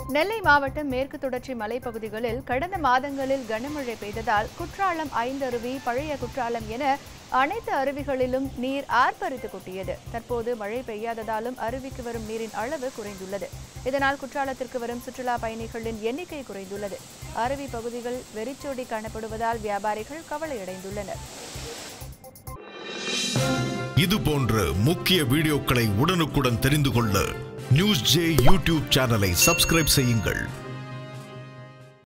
நெல்லை மாவட்டம் மேற்கு தொடர்ச்சி மலைப்பகுதிகளில் கடந்த மாதங்களில் கனமழை பெய்ததால் குற்றாலம் ஐந்தருவி பழைய குற்றாலம் என அனைத்து அருவிகளிலும் நீர் ஆர்ப்பரித்து கொட்டியது தற்போது மழை பெய்யாததாலும் அருவிக்கு வரும் நீரின் அளவு குறைந்துள்ளது இதனால் குற்றாலத்திற்கு வரும் சுற்றுலா பயணிகளின் எண்ணிக்கை குறைந்துள்ளது அருவி பகுதிகள் வெறிச்சோடி காணப்படுவதால் வியாபாரிகள் கவலையடைந்துள்ளனர் இது போன்ற முக்கிய வீடியோக்களை உடனுக்குடன் தெரிந்து கொள்ள நியூஸ் ஜே யூடியூப் சேனலை சப்ஸ்கிரைப் செய்யுங்கள்